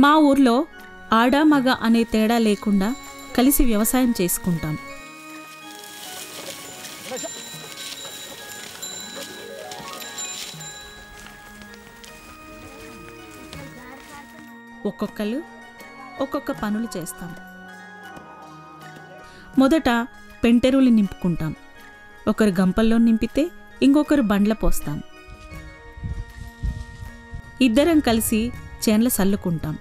మా ఊర్లో ఆడ మగ అనే తేడా లేకుండా కలిసి వ్యవసాయం చేసుకుంటాం ఒక్కొక్కరు ఒక్కొక్క పనులు చేస్తాం మొదట పెంటెరువులు నింపుకుంటాం ఒకరు గంపల్లో నింపితే ఇంకొకరు బండ్ల పోస్తాం ఇద్దరం కలిసి చేన్ల సల్లుకుంటాం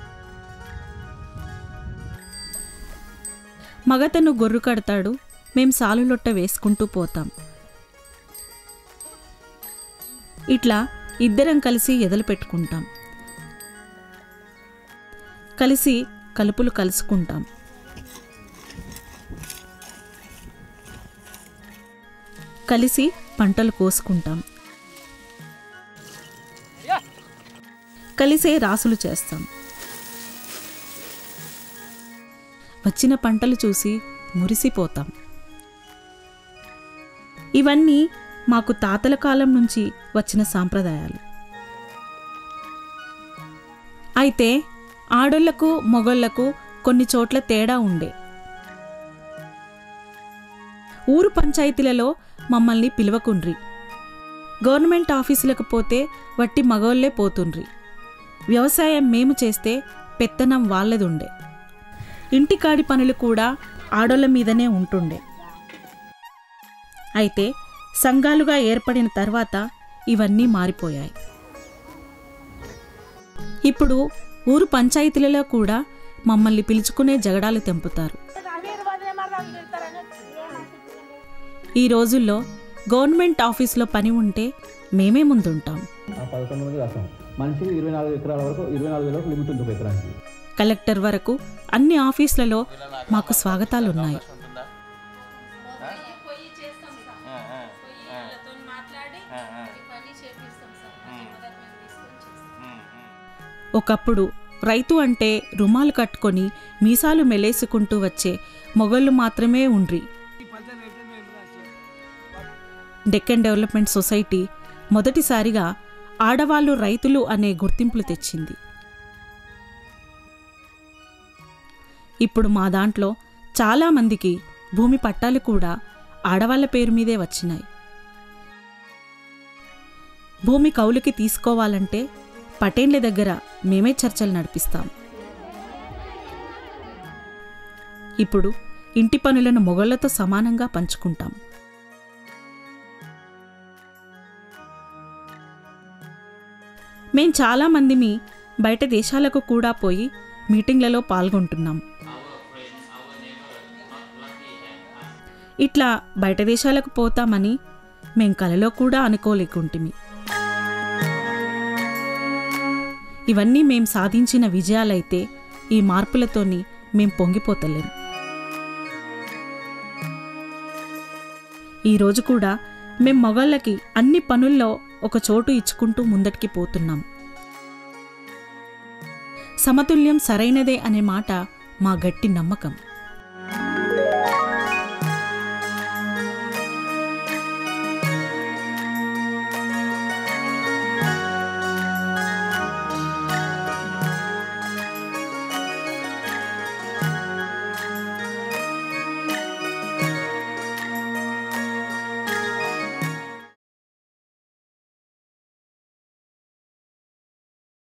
మగతను గొర్రు కడతాడు మేం సాలులొట్ట వేసుకుంటూ పోతాం ఇట్లా ఇద్దరం కలిసి ఎదలు పెట్టుకుంటాం కలిసి కలుపులు కలుసుకుంటాం కలిసి పంటలు కోసుకుంటాం కలిసే రాసులు చేస్తాం వచ్చిన పంటలు చూసి మురిసిపోతాం ఇవన్నీ మాకు తాతల కాలం నుంచి వచ్చిన సాంప్రదాయాలు అయితే ఆడోళ్లకు మొగోళ్లకు కొన్ని చోట్ల తేడా ఉండే ఊరు పంచాయతీలలో మమ్మల్ని పిలవకుండ్రి గవర్నమెంట్ ఆఫీసులకు పోతే వట్టి మగోళ్లే పోతుండ్రి వ్యవసాయం మేము చేస్తే పెత్తనం వాళ్ళదుండే ఇంటికాడి పనులు కూడా ఆడోళ్ళ మీదనే ఉంటుండే అయితే సంఘాలుగా ఏర్పడిన తర్వాత ఇవన్నీ మారిపోయాయి ఇప్పుడు ఊరు పంచాయతీలలో కూడా మమ్మల్ని పిలుచుకునే జగడాలు తెంపుతారు ఈ రోజుల్లో గవర్నమెంట్ ఆఫీస్లో పని ఉంటే మేమే ముందుంటాం ఆ పదకొండు మంది రాస్తాం మనిషికి ఇరవై నాలుగు ఎకరాల వరకు ఇరవై నాలుగు వేల వరకు లిమిట్ ఉంది ఒక ఎకరానికి కలెక్టర్ వరకు అన్ని ఆఫీసులలో మాకు స్వాగతాలున్నాయి పోయి చేస్తాం సార్ పోయి వీళ్ళతో మాట్లాడి ఈ పని చేపిస్తాం సార్ అది మొదలు మేము తీసుకొని చేస్తాం ఒకప్పుడు రైతు అంటే రుమాలు కట్టుకొని మీసాలు మెలేసుకుంటూ వచ్చే మొగళ్ళు మాత్రమే ఉండ్రి డెక్కన్ డెవలప్మెంట్ సొసైటీ మొదటిసారిగా ఆడవాళ్ళు రైతులు అనే గుర్తింపులు తెచ్చింది ఇప్పుడు మా దాంట్లో చాలామందికి భూమి పట్టాలు కూడా ఆడవాళ్ళ పేరు మీదే వచ్చినాయి భూమి కౌలుకి తీసుకోవాలంటే పటేన్ల దగ్గర మేమే చర్చలు నడిపిస్తాం ఇప్పుడు ఇంటి పనులను మొగళ్లతో సమానంగా పంచుకుంటాం మేం చాలా మందిమి బయట దేశాలకు కూడా పోయి మీటింగ్లలో పాల్గొంటున్నాం ఇట్లా బయట దేశాలకు పోతామని మేం కలలో కూడా అనుకోలేకుంటిమి ఇవన్నీ మేం సాధించిన విజయాలైతే ఈ మార్పులతోని మేం పొంగిపోతలేం ఈరోజు కూడా మేం మగళ్ళకి అన్ని పనుల్లో ఒక చోటు ఇచ్చుకుంటూ ముందటికి పోతున్నాం సమతుల్యం సరైనదే అనే మాట మా గట్టి నమ్మకం